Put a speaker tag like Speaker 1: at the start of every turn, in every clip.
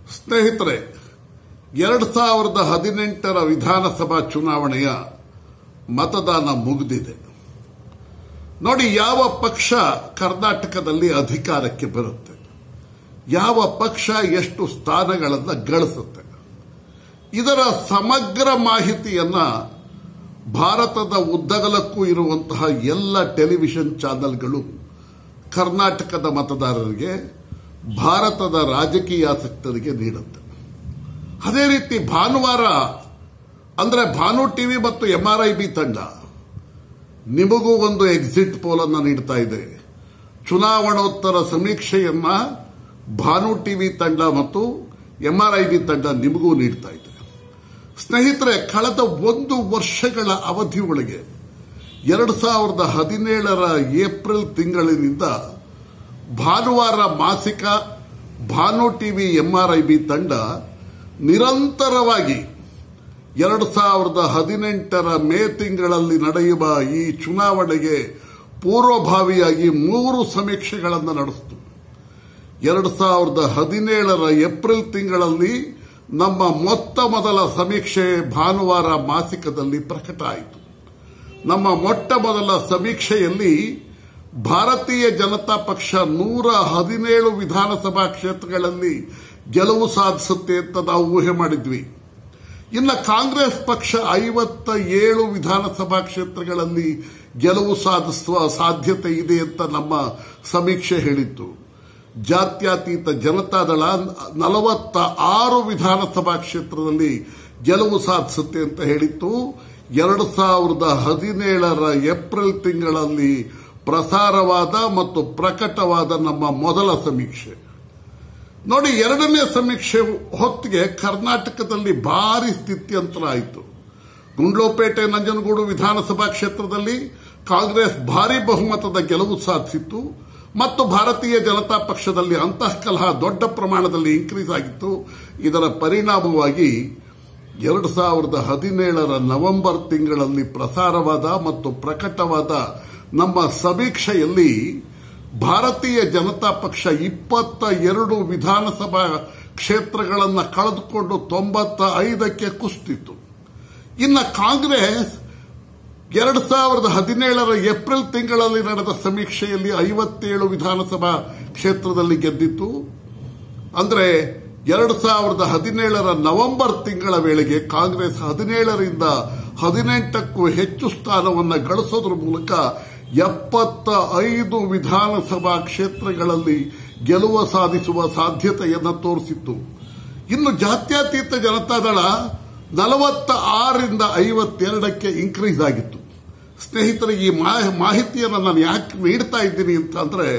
Speaker 1: ಸ್ನೇಹಿತರೆ ಎರಡು ಸಾವಿರದ ಹದಿನೆಂಟರ ವಿಧಾನಸಭಾ ಚುನಾವಣೆಯ ಮತದಾನ ಮುಗಿದಿದೆ ನೋಡಿ ಯಾವ ಪಕ್ಷ ಕರ್ನಾಟಕದಲ್ಲಿ ಅಧಿಕಾರಕ್ಕೆ ಬರುತ್ತೆ ಯಾವ ಪಕ್ಷ ಎಷ್ಟು ಸ್ಥಾನಗಳನ್ನು ಗಳಿಸುತ್ತೆ ಇದರ ಸಮಗ್ರ ಮಾಹಿತಿಯನ್ನ ಭಾರತದ ಉದ್ದಗಲಕ್ಕೂ ಇರುವಂತಹ ಎಲ್ಲ ಟೆಲಿವಿಷನ್ ಚಾನೆಲ್ಗಳು ಕರ್ನಾಟಕದ ಮತದಾರರಿಗೆ ಭಾರತದ ರಾಜಕೀಯಾಸಕ್ತರಿಗೆ ನೀಡುತ್ತೆ ಅದೇ ರೀತಿ ಭಾನುವಾರ ಅಂದ್ರೆ ಭಾನು ಟಿವಿ ಮತ್ತು ಎಂಆರ್ಐಬಿ ತಂಡ ನಿಮಗೂ ಒಂದು ಎಕ್ಸಿಟ್ ಪೋಲ್ ಅನ್ನು ನೀಡ್ತಾ ಇದೆ ಚುನಾವಣೋತ್ತರ ಸಮೀಕ್ಷೆಯನ್ನ ಭಾನು ಟಿವಿ ತಂಡ ಮತ್ತು ಎಂಆರ್ಐಬಿ ತಂಡ ನಿಮಗೂ ನೀಡ್ತಾ ಇದೆ ಸ್ನೇಹಿತರೆ ಕಳೆದ ಒಂದು ವರ್ಷಗಳ ಅವಧಿಯೊಳಗೆ ಎರಡು ಸಾವಿರದ ಹದಿನೇಳರ ಏಪ್ರಿಲ್ ತಿಂಗಳಿನಿಂದ ಭಾನುವಾರ ಮಾಸಿಕ ಭಾನು ಟಿವಿ ಎಂಆರ್ಐಬಿ ತಂಡ ನಿರಂತರವಾಗಿ ಎರಡು ಸಾವಿರದ ಹದಿನೆಂಟರ ಮೇ ತಿಂಗಳಲ್ಲಿ ನಡೆಯುವ ಈ ಚುನಾವಣೆಗೆ ಪೂರ್ವಭಾವಿಯಾಗಿ ಮೂರು ಸಮೀಕ್ಷೆಗಳನ್ನು ನಡೆಸಿತು ಎರಡು ಸಾವಿರದ ಹದಿನೇಳರ ಏಪ್ರಿಲ್ ತಿಂಗಳಲ್ಲಿ ನಮ್ಮ ಮೊತ್ತ ಮೊದಲ ಸಮೀಕ್ಷೆ ಭಾನುವಾರ ಮಾಸಿಕದಲ್ಲಿ ಪ್ರಕಟ ಆಯಿತು ನಮ್ಮ ಮೊಟ್ಟ ಮೊದಲ ಸಮೀಕ್ಷೆಯಲ್ಲಿ ಭಾರತೀಯ ಜನತಾ ಪಕ್ಷ ನೂರ ಹದಿನೇಳು ವಿಧಾನಸಭಾ ಕ್ಷೇತ್ರಗಳಲ್ಲಿ ಗೆಲುವು ಸಾಧಿಸುತ್ತೆ ಅಂತ ನಾವು ಊಹೆ ಮಾಡಿದ್ವಿ ಇನ್ನು ಕಾಂಗ್ರೆಸ್ ಪಕ್ಷ ಐವತ್ತ ಏಳು ವಿಧಾನಸಭಾ ಕ್ಷೇತ್ರಗಳಲ್ಲಿ ಗೆಲುವು ಸಾಧಿಸುವ ಸಾಧ್ಯತೆ ಇದೆ ಅಂತ ನಮ್ಮ ಸಮೀಕ್ಷೆ ಹೇಳಿತ್ತು ಜಾತ್ಯತೀತ ಜನತಾದಳ ನಲವತ್ತ ಆರು ವಿಧಾನಸಭಾ ಕ್ಷೇತ್ರದಲ್ಲಿ ಗೆಲುವು ಸಾಧಿಸುತ್ತೆ ಅಂತ ಹೇಳಿತ್ತು ಎರಡು ಸಾವಿರದ ಹದಿನೇಳರ ಏಪ್ರಿಲ್ ತಿಂಗಳಲ್ಲಿ ಪ್ರಸಾರವಾದ ಮತ್ತು ಪ್ರಕಟವಾದ ನಮ್ಮ ಮೊದಲ ಸಮೀಕ್ಷೆ ನೋಡಿ ಎರಡನೇ ಸಮೀಕ್ಷೆ ಹೊತ್ತಿಗೆ ಕರ್ನಾಟಕದಲ್ಲಿ ಭಾರಿ ಸ್ಥಿತ್ಯಂತರ ಆಯಿತು ಗುಂಡ್ಲೋಪೇಟೆ ನಂಜನಗೂಡು ವಿಧಾನಸಭಾ ಕ್ಷೇತ್ರದಲ್ಲಿ ಕಾಂಗ್ರೆಸ್ ಭಾರಿ ಬಹುಮತದ ಗೆಲುವು ಸಾಧಿಸಿತ್ತು ಮತ್ತು ಭಾರತೀಯ ಜನತಾ ಪಕ್ಷದಲ್ಲಿ ಅಂತಃಕಲಹ ದೊಡ್ಡ ಪ್ರಮಾಣದಲ್ಲಿ ಇನ್ಕ್ರೀಸ್ ಆಗಿತ್ತು ಇದರ ಪರಿಣಾಮವಾಗಿ ಎರಡು ಸಾವಿರದ ಹದಿನೇಳರ ನವೆಂಬರ್ ತಿಂಗಳಲ್ಲಿ ಪ್ರಸಾರವಾದ ಮತ್ತು ಪ್ರಕಟವಾದ ನಮ್ಮ ಸಮೀಕ್ಷೆಯಲ್ಲಿ ಭಾರತೀಯ ಜನತಾ ಪಕ್ಷ ಇಪ್ಪತ್ತ ಎರಡು ವಿಧಾನಸಭಾ ಕ್ಷೇತ್ರಗಳನ್ನು ಕಳೆದುಕೊಂಡು ತೊಂಬತ್ತ ಐದಕ್ಕೆ ಕುಸಿತಿತ್ತು ಇನ್ನು ಕಾಂಗ್ರೆಸ್ ಎರಡು ಸಾವಿರದ ಹದಿನೇಳರ ಏಪ್ರಿಲ್ ತಿಂಗಳಲ್ಲಿ ನಡೆದ ಸಮೀಕ್ಷೆಯಲ್ಲಿ ಐವತ್ತೇಳು ವಿಧಾನಸಭಾ ಕ್ಷೇತ್ರದಲ್ಲಿ ಗೆದ್ದಿತ್ತು ಅಂದರೆ ಎರಡು ಸಾವಿರದ ಹದಿನೇಳರ ನವೆಂಬರ್ ತಿಂಗಳ ವೇಳೆಗೆ ಕಾಂಗ್ರೆಸ್ ಹದಿನೇಳರಿಂದ ಹದಿನೆಂಟಕ್ಕೂ ಹೆಚ್ಚು ಸ್ಥಾನವನ್ನು ಗಳಿಸೋದ್ರ ಮೂಲಕ ಎಪ್ಪತ್ತ ಐದು ವಿಧಾನಸಭಾ ಕ್ಷೇತ್ರಗಳಲ್ಲಿ ಗೆಲುವು ಸಾಧಿಸುವ ಸಾಧ್ಯತೆಯನ್ನು ತೋರಿಸಿತ್ತು ಇನ್ನು ಜಾತ್ಯತೀತ ಜನತಾದಳ ನಲವತ್ತ ಆರರಿಂದ ಐವತ್ತೆರಡಕ್ಕೆ ಇನ್ಕ್ರೀಸ್ ಆಗಿತ್ತು ಸ್ನೇಹಿತರೆ ಈ ಮಾಹಿತಿಯನ್ನು ನಾನು ಯಾಕೆ ನೀಡ್ತಾ ಇದ್ದೀನಿ ಅಂತಂದ್ರೆ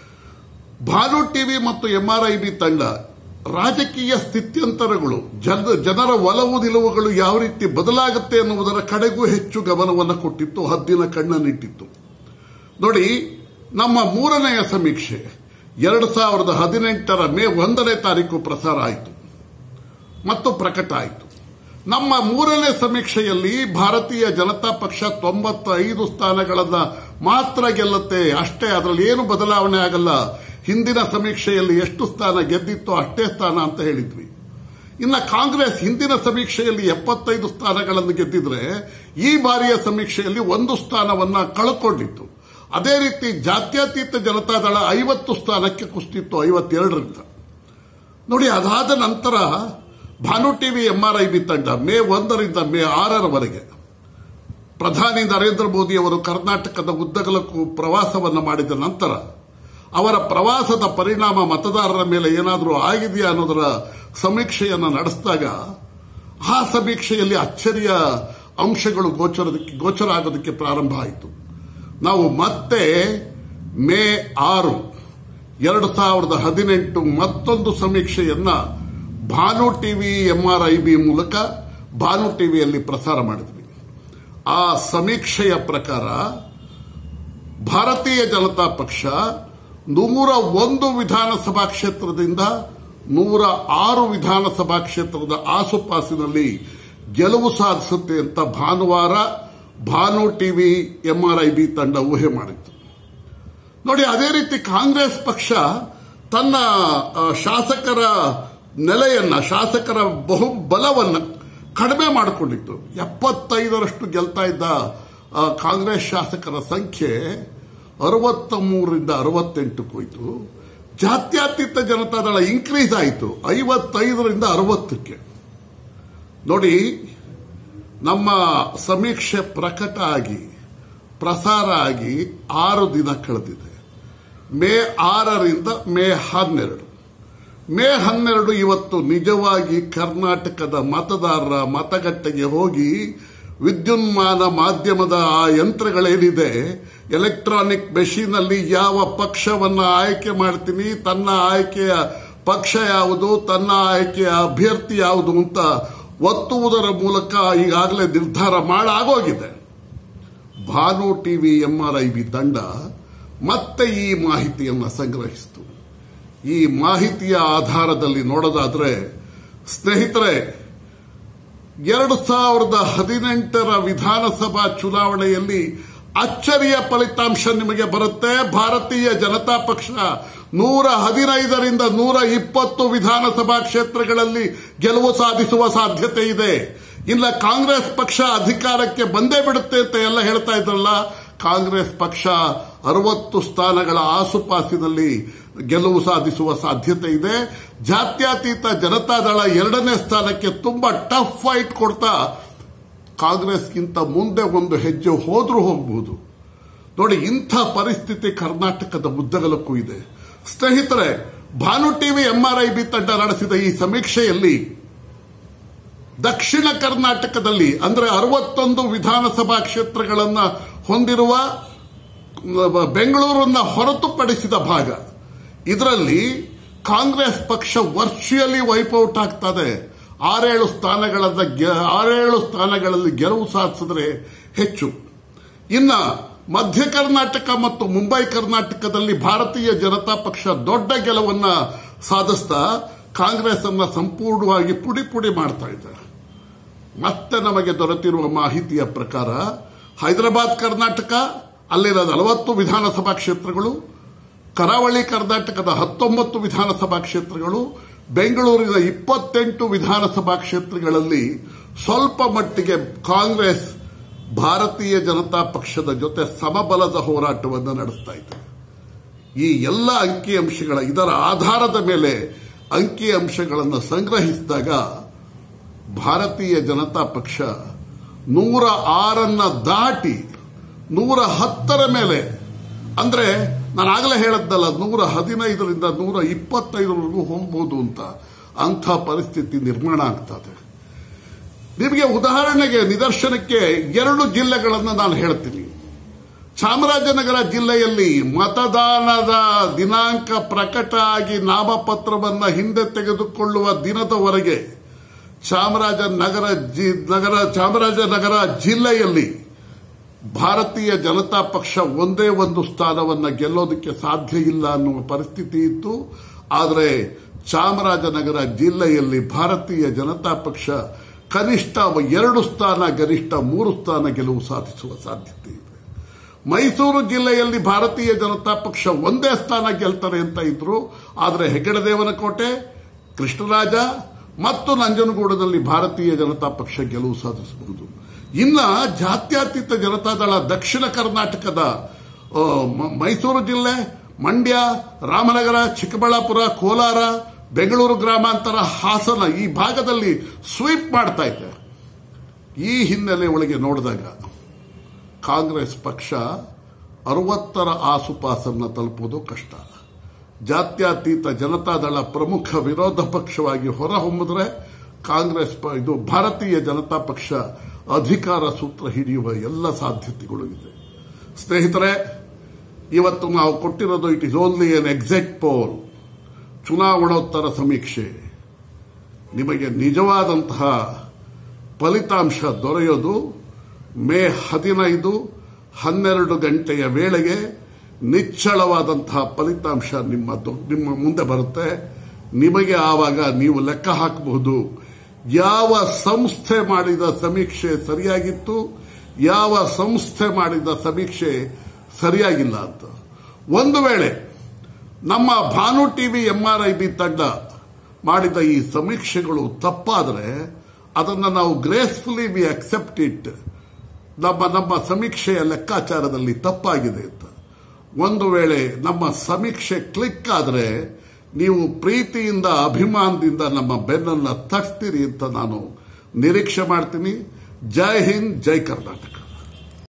Speaker 1: ಭಾನು ಟಿವಿ ಮತ್ತು ಎಂಆರ್ಐಬಿ ತಂಡ ರಾಜಕೀಯ ಸ್ಥಿತ್ಯಂತರಗಳು ಜನರ ಒಲವು ನಿಲುವುಗಳು ಯಾವ ರೀತಿ ಬದಲಾಗುತ್ತೆ ಎನ್ನುವುದರ ಕಡೆಗೂ ಹೆಚ್ಚು ಗಮನವನ್ನು ಕೊಟ್ಟಿತ್ತು ಹದ್ದಿನ ಕಣ್ಣನ್ನಿಟ್ಟಿತ್ತು ನೋಡಿ ನಮ್ಮ ಮೂರನೆಯ ಸಮೀಕ್ಷೆ ಎರಡು ಸಾವಿರದ ಹದಿನೆಂಟರ ಮೇ ಒಂದನೇ ತಾರೀಕು ಪ್ರಸಾರ ಆಯಿತು ಮತ್ತು ಪ್ರಕಟ ಆಯಿತು ನಮ್ಮ ಮೂರನೇ ಸಮೀಕ್ಷೆಯಲ್ಲಿ ಭಾರತೀಯ ಜನತಾ ಪಕ್ಷ ತೊಂಬತ್ತೈದು ಸ್ಥಾನಗಳನ್ನು ಮಾತ್ರ ಗೆಲ್ಲುತ್ತೆ ಅಷ್ಟೇ ಅದರಲ್ಲಿ ಏನು ಬದಲಾವಣೆ ಆಗಲ್ಲ ಹಿಂದಿನ ಸಮೀಕ್ಷೆಯಲ್ಲಿ ಎಷ್ಟು ಸ್ಥಾನ ಗೆದ್ದಿತ್ತೋ ಅಷ್ಟೇ ಸ್ಥಾನ ಅಂತ ಹೇಳಿದ್ವಿ ಇನ್ನು ಕಾಂಗ್ರೆಸ್ ಹಿಂದಿನ ಸಮೀಕ್ಷೆಯಲ್ಲಿ ಎಪ್ಪತ್ತೈದು ಸ್ಥಾನಗಳನ್ನು ಗೆದ್ದಿದ್ರೆ ಈ ಬಾರಿಯ ಸಮೀಕ್ಷೆಯಲ್ಲಿ ಒಂದು ಸ್ಥಾನವನ್ನ ಕಳ್ಕೊಂಡಿತ್ತು ಅದೇ ರೀತಿ ಜಾತ್ಯತೀತ ಜನತಾದಳ ಐವತ್ತು ಸ್ಥಾನಕ್ಕೆ ಕುಸಿತಿತ್ತು ಐವತ್ತೆರಡರಿಂದ ನೋಡಿ ಅದಾದ ನಂತರ ಭಾನು ಟಿವಿ ಎಂಆರ್ಐಬಿ ತಂಡ ಮೇ ಒಂದರಿಂದ ಮೇ ಆರರವರೆಗೆ ಪ್ರಧಾನಿ ನರೇಂದ್ರ ಮೋದಿ ಅವರು ಕರ್ನಾಟಕದ ಉದ್ದಗಲಕ್ಕೂ ಪ್ರವಾಸವನ್ನು ಮಾಡಿದ ನಂತರ ಅವರ ಪ್ರವಾಸದ ಪರಿಣಾಮ ಮತದಾರರ ಮೇಲೆ ಏನಾದರೂ ಆಗಿದೆಯಾ ಅನ್ನೋದರ ಸಮೀಕ್ಷೆಯನ್ನು ನಡೆಸಿದಾಗ ಆ ಸಮೀಕ್ಷೆಯಲ್ಲಿ ಅಚ್ಚರಿಯ ಅಂಶಗಳು ಗೋಚರದಕ್ಕೆ ಗೋಚರ ಆಗೋದಕ್ಕೆ ಪ್ರಾರಂಭ ಆಯಿತು ನಾವು ಮತ್ತೆ ಮೇ ಆರು ಎರಡು ಸಾವಿರದ ಹದಿನೆಂಟು ಮತ್ತೊಂದು ಸಮೀಕ್ಷೆಯನ್ನ ಭಾನು ಟಿವಿ ಎಂಆರ್ಐಬಿ ಮೂಲಕ ಭಾನು ಟಿವಿಯಲ್ಲಿ ಪ್ರಸಾರ ಮಾಡಿದ್ವಿ ಆ ಸಮೀಕ್ಷೆಯ ಪ್ರಕಾರ ಭಾರತೀಯ ಜನತಾ ಪಕ್ಷ ನೂರ ಒಂದು ವಿಧಾನಸಭಾ ಕ್ಷೇತ್ರದಿಂದ ನೂರ ಆರು ವಿಧಾನಸಭಾ ಕ್ಷೇತ್ರದ ಆಸುಪಾಸಿನಲ್ಲಿ ಗೆಲುವು ಸಾಧಿಸುತ್ತೆ ಅಂತ ಭಾನುವಾರ ಭಾನು ಟಿವಿ ಎಂಆರ್ಐಬಿ ತಂಡ ಊಹೆ ಮಾಡಿತ್ತು ನೋಡಿ ಅದೇ ರೀತಿ ಕಾಂಗ್ರೆಸ್ ಪಕ್ಷ ತನ್ನ ಆ, ಶಾಸಕರ ನೆಲೆಯನ್ನ ಶಾಸಕರ ಬಹುಬಲವನ್ನು ಕಡಿಮೆ ಮಾಡಿಕೊಂಡಿತ್ತು ಎಪ್ಪತ್ತೈದರಷ್ಟು ಗೆಲ್ತಾ ಇದ್ದ ಆ, ಕಾಂಗ್ರೆಸ್ ಶಾಸಕರ ಸಂಖ್ಯೆ ಅರವತ್ತ ಮೂರರಿಂದ ಅರವತ್ತೆಂಟಕ್ಕೆ ಹೋಯಿತು ಜಾತ್ಯತೀತ ಜನತಾದಳ ಇನ್ಕ್ರೀಸ್ ಆಯಿತು ಐವತ್ತೈದರಿಂದ ಅರವತ್ತಕ್ಕೆ ನೋಡಿ ನಮ್ಮ ಸಮೀಕ್ಷೆ ಪ್ರಕಟ ಆಗಿ ಪ್ರಸಾರ ಆಗಿ ಆರು ದಿನ ಕಳೆದಿದೆ ಮೇ ಆರರಿಂದ ಮೇ ಹನ್ನೆರಡು ಮೇ ಹನ್ನೆರಡು ಇವತ್ತು ನಿಜವಾಗಿ ಕರ್ನಾಟಕದ ಮತದಾರರ ಮತಗಟ್ಟೆಗೆ ಹೋಗಿ ವಿದ್ಯುನ್ಮಾನ ಮಾಧ್ಯಮದ ಆ ಯಂತ್ರಗಳೇನಿದೆ ಎಲೆಕ್ಟ್ರಾನಿಕ್ ಮೆಷಿನ್ ಅಲ್ಲಿ ಯಾವ ಪಕ್ಷವನ್ನ ಆಯ್ಕೆ ಮಾಡ್ತೀನಿ ತನ್ನ ಆಯ್ಕೆಯ ಪಕ್ಷ ಯಾವುದು ತನ್ನ ಆಯ್ಕೆಯ ಅಭ್ಯರ್ಥಿ ಯಾವುದು ಅಂತ ಒತ್ತುವುದರ ಮೂಲಕ ಈಗಾಗಲೇ ನಿರ್ಧಾರ ಮಾಡಾಗೋಗಿದೆ ಭಾನು ಟಿವಿ ಎಂಆರ್ಐಬಿ ತಂಡ ಮತ್ತೆ ಈ ಮಾಹಿತಿಯನ್ನು ಸಂಗ್ರಹಿಸಿತು ಈ ಮಾಹಿತಿಯ ಆಧಾರದಲ್ಲಿ ನೋಡೋದಾದ್ರೆ ಸ್ನೇಹಿತರೆ ಎರಡು ಸಾವಿರದ ಹದಿನೆಂಟರ ವಿಧಾನಸಭಾ ಚುನಾವಣೆಯಲ್ಲಿ ಅಚ್ಚರಿಯ ಫಲಿತಾಂಶ ನಿಮಗೆ ಬರುತ್ತೆ ಭಾರತೀಯ ಜನತಾ ಪಕ್ಷ ನೂರ ಹದಿನೈದರಿಂದ ನೂರ ಇಪ್ಪತ್ತು ವಿಧಾನಸಭಾ ಕ್ಷೇತ್ರಗಳಲ್ಲಿ ಗೆಲುವು ಸಾಧಿಸುವ ಸಾಧ್ಯತೆ ಇದೆ ಇಲ್ಲ ಕಾಂಗ್ರೆಸ್ ಪಕ್ಷ ಅಧಿಕಾರಕ್ಕೆ ಬಂದೇ ಬಿಡುತ್ತೆ ಅಂತ ಎಲ್ಲ ಹೇಳ್ತಾ ಇದ್ರಲ್ಲ ಕಾಂಗ್ರೆಸ್ ಪಕ್ಷ ಅರವತ್ತು ಸ್ಥಾನಗಳ ಆಸುಪಾಸಿನಲ್ಲಿ ಗೆಲುವು ಸಾಧಿಸುವ ಸಾಧ್ಯತೆ ಇದೆ ಜಾತ್ಯತೀತ ಜನತಾದಳ ಎರಡನೇ ಸ್ಥಾನಕ್ಕೆ ತುಂಬಾ ಟಫ್ ಫೈಟ್ ಕೊಡ್ತಾ ಕಾಂಗ್ರೆಸ್ಗಿಂತ ಮುಂದೆ ಒಂದು ಹೆಜ್ಜೆ ಹೋದ್ರೂ ಹೋಗಬಹುದು ನೋಡಿ ಇಂಥ ಪರಿಸ್ಥಿತಿ ಕರ್ನಾಟಕದ ಉದ್ದಗಲಕ್ಕೂ ಇದೆ ಸ್ನೇಹಿತರೆ ಭಾನು ಟಿವಿ ಎಂಆರ್ಐಬಿ ತಂಡ ನಡೆಸಿದ ಈ ಸಮೀಕ್ಷೆಯಲ್ಲಿ ದಕ್ಷಿಣ ಕರ್ನಾಟಕದಲ್ಲಿ ಅಂದ್ರೆ ಅರವತ್ತೊಂದು ವಿಧಾನಸಭಾ ಕ್ಷೇತ್ರಗಳನ್ನ ಹೊಂದಿರುವ ಬೆಂಗಳೂರನ್ನ ಹೊರತುಪಡಿಸಿದ ಭಾಗ ಇದರಲ್ಲಿ ಕಾಂಗ್ರೆಸ್ ಪಕ್ಷ ವರ್ಚುಯಲಿ ವೈಪೌಟ್ ಆಗ್ತದೆ ಆರೇಳು ಸ್ಥಾನಗಳನ್ನ ಗೆ- ಆರೇಳು ಸ್ಥಾನಗಳಲ್ಲಿ ಗೆಲುವು ಸಾಧಿಸಿದ್ರೆ ಹೆಚ್ಚು ಇನ್ನ ಮಧ್ಯ ಕರ್ನಾಟಕ ಮತ್ತು ಮುಂಬೈ ಕರ್ನಾಟಕದಲ್ಲಿ ಭಾರತೀಯ ಜನತಾ ಪಕ್ಷ ದೊಡ್ಡ ಗೆಲುವನ್ನ ಸಾಧಿಸ್ತಾ ಕಾಂಗ್ರೆಸ್ ಅನ್ನ ಸಂಪೂರ್ಣವಾಗಿ ಪುಡಿ ಪುಡಿ ಮಾಡ್ತಾ ಇದ್ದಾರೆ ಮತ್ತೆ ನಮಗೆ ದೊರೆತಿರುವ ಮಾಹಿತಿಯ ಪ್ರಕಾರ ಹೈದರಾಬಾದ್ ಕರ್ನಾಟಕ ಅಲ್ಲಿನ ನಲವತ್ತು ವಿಧಾನಸಭಾ ಕ್ಷೇತ್ರಗಳು ಕರಾವಳಿ ಕರ್ನಾಟಕದ ಹತ್ತೊಂಬತ್ತು ವಿಧಾನಸಭಾ ಕ್ಷೇತ್ರಗಳು ಬೆಂಗಳೂರಿನ ಇಪ್ಪತ್ತೆಂಟು ವಿಧಾನಸಭಾ ಕ್ಷೇತ್ರಗಳಲ್ಲಿ ಸ್ವಲ್ಪ ಮಟ್ಟಿಗೆ ಕಾಂಗ್ರೆಸ್ ಭಾರತೀಯ ಜನತಾ ಪಕ್ಷದ ಜೊತೆ ಸಮಬಲದ ಹೋರಾಟವನ್ನು ನಡೆಸ್ತಾ ಇದೆ ಈ ಎಲ್ಲ ಅಂಕಿಅಂಶಗಳ ಇದರ ಆಧಾರದ ಮೇಲೆ ಅಂಕಿಅಂಶಗಳನ್ನು ಸಂಗ್ರಹಿಸಿದಾಗ ಭಾರತೀಯ ಜನತಾ ಪಕ್ಷ ನೂರ ಆರನ್ನ ದಾಟಿ ನೂರ ಹತ್ತರ ಮೇಲೆ ಅಂದ್ರೆ ನಾನು ಆಗಲೇ ಹೇಳದ್ದಲ್ಲ ನೂರ ಹದಿನೈದರಿಂದ ನೂರ ಇಪ್ಪತ್ತೈದರವರೆಗೂ ಹೋಗ್ಬೋದು ಅಂತ ಅಂಥ ಪರಿಸ್ಥಿತಿ ನಿರ್ಮಾಣ ಆಗ್ತದೆ ನಿಮಗೆ ಉದಾಹರಣೆಗೆ ನಿದರ್ಶನಕ್ಕೆ ಎರಡು ಜಿಲ್ಲೆಗಳನ್ನು ನಾನು ಹೇಳ್ತೀನಿ ಚಾಮರಾಜನಗರ ಜಿಲ್ಲೆಯಲ್ಲಿ ಮತದಾನದ ದಿನಾಂಕ ಪ್ರಕಟ ಆಗಿ ನಾಮಪತ್ರವನ್ನು ಹಿಂದೆ ತೆಗೆದುಕೊಳ್ಳುವ ದಿನದವರೆಗೆ ಚಾಮರಾಜನಗರ ಜಿ- ನಗರ ಚಾಮರಾಜನಗರ ಜಿಲ್ಲೆಯಲ್ಲಿ ಭಾರತೀಯ ಜನತಾ ಪಕ್ಷ ಒಂದೇ ಒಂದು ಸ್ಥಾನವನ್ನು ಗೆಲ್ಲೋದಕ್ಕೆ ಸಾಧ್ಯ ಇಲ್ಲ ಅನ್ನುವ ಪರಿಸ್ಥಿತಿ ಇತ್ತು ಆದರೆ ಚಾಮರಾಜನಗರ ಜಿಲ್ಲೆಯಲ್ಲಿ ಭಾರತೀಯ ಜನತಾ ಪಕ್ಷ ಕನಿಷ್ಠ ಎರಡು ಸ್ಥಾನ ಗರಿಷ್ಠ ಮೂರು ಸ್ಥಾನ ಗೆಲುವು ಸಾಧಿಸುವ ಸಾಧ್ಯತೆ ಇದೆ ಮೈಸೂರು ಜಿಲ್ಲೆಯಲ್ಲಿ ಭಾರತೀಯ ಜನತಾ ಪಕ್ಷ ಒಂದೇ ಸ್ಥಾನ ಗೆಲ್ತಾರೆ ಅಂತ ಇದ್ರು ಆದರೆ ಹೆಗ್ಗಡದೇವನಕೋಟೆ ಕೃಷ್ಣರಾಜ ಮತ್ತು ನಂಜನಗೂಡದಲ್ಲಿ ಭಾರತೀಯ ಜನತಾ ಪಕ್ಷ ಗೆಲುವು ಸಾಧಿಸಬಹುದು ಇನ್ನ ಜಾತ್ಯತೀತ ಜನತಾದಳ ದಕ್ಷಿಣ ಕರ್ನಾಟಕದ ಆ, ಮ- ಮೈಸೂರು ಜಿಲ್ಲೆ ಮಂಡ್ಯ ರಾಮನಗರ ಚಿಕ್ಕಬಳ್ಳಾಪುರ ಕೋಲಾರ ಬೆಂಗಳೂರು ಗ್ರಾಮಾಂತರ ಹಾಸನ ಈ ಭಾಗದಲ್ಲಿ ಸ್ವೀಪ್ ಮಾಡ್ತಾ ಇದೆ ಈ ಹಿನ್ನೆಲೆ ಒಳಗೆ ನೋಡಿದಾಗ ಕಾಂಗ್ರೆಸ್ ಪಕ್ಷ ಅರವತ್ತರ ಆಸುಪಾಸನ್ನು ತಲುಪುವುದು ಕಷ್ಟ ಜಾತ್ಯತೀತ ಜನತಾದಳ ಪ್ರಮುಖ ವಿರೋಧ ಪಕ್ಷವಾಗಿ ಹೊರಹೊಮ್ಮಿದ್ರೆ ಕಾಂಗ್ರೆಸ್ ಪ- ಇದು ಭಾರತೀಯ ಜನತಾ ಪಕ್ಷ ಅಧಿಕಾರ ಸೂತ್ರ ಹಿಡಿಯುವ ಎಲ್ಲ ಸಾಧ್ಯತೆಗಳು ಇದೆ ಸ್ನೇಹಿತರೆ ಇವತ್ತು ನಾವು ಕೊಟ್ಟಿರೋದು it is only an exact poll ಚುನಾವಣೋತ್ತರ ಸಮೀಕ್ಷೆ ನಿಮಗೆ ನಿಜವಾದಂತಹ ಫಲಿತಾಂಶ ದೊರೆಯೋದು ಮೇ ಹದಿನೈದು ಹನ್ನೆರಡು ಗಂಟೆಯ ವೇಳೆಗೆ ನಿಚ್ಚಳವಾದಂತಹ ಫಲಿತಾಂಶ ನಿಮ್ಮ ದೊ- ನಿಮ್ಮ ಮುಂದೆ ಬರುತ್ತೆ ನಿಮಗೆ ಆವಾಗ ನೀವು ಲೆಕ್ಕ ಹಾಕಬಹುದು ಯಾವ ಸಂಸ್ಥೆ ಮಾಡಿದ ಸಮೀಕ್ಷೆ ಸರಿಯಾಗಿತ್ತು ಯಾವ ಸಂಸ್ಥೆ ಮಾಡಿದ ಸಮೀಕ್ಷೆ ಸರಿಯಾಗಿಲ್ಲ ಅಂತ ಒಂದು ವೇಳೆ ನಮ್ಮ ಭಾನು ಟಿವಿ ಎಂಆರ್ಐಬಿ ತಂಡ ಮಾಡಿದ ಈ ಸಮೀಕ್ಷೆಗಳು ತಪ್ಪಾದರೆ ಅದನ್ನು ನಾವು ಗ್ರೇಸ್ಫುಲಿ ವಿ ಅಕ್ಸೆಪ್ಟ್ ಇಟ್ ನಮ್ಮ ನಮ್ಮ ಸಮೀಕ್ಷೆಯ ಲೆಕ್ಕಾಚಾರದಲ್ಲಿ ತಪ್ಪಾಗಿದೆ ಅಂತ ಒಂದು ವೇಳೆ ನಮ್ಮ ಸಮೀಕ್ಷೆ ಕ್ಲಿಕ್ ಆದರೆ ನೀವು ಪ್ರೀತಿಯಿಂದ ಅಭಿಮಾನದಿಂದ ನಮ್ಮ ಬೆನ್ನನ್ನು ತಟ್ತೀರಿ ಅಂತ ನಾನು ನಿರೀಕ್ಷೆ ಮಾಡ್ತೀನಿ ಜೈ ಹಿಂದ್ ಜೈ ಕರ್ನಾಟಕ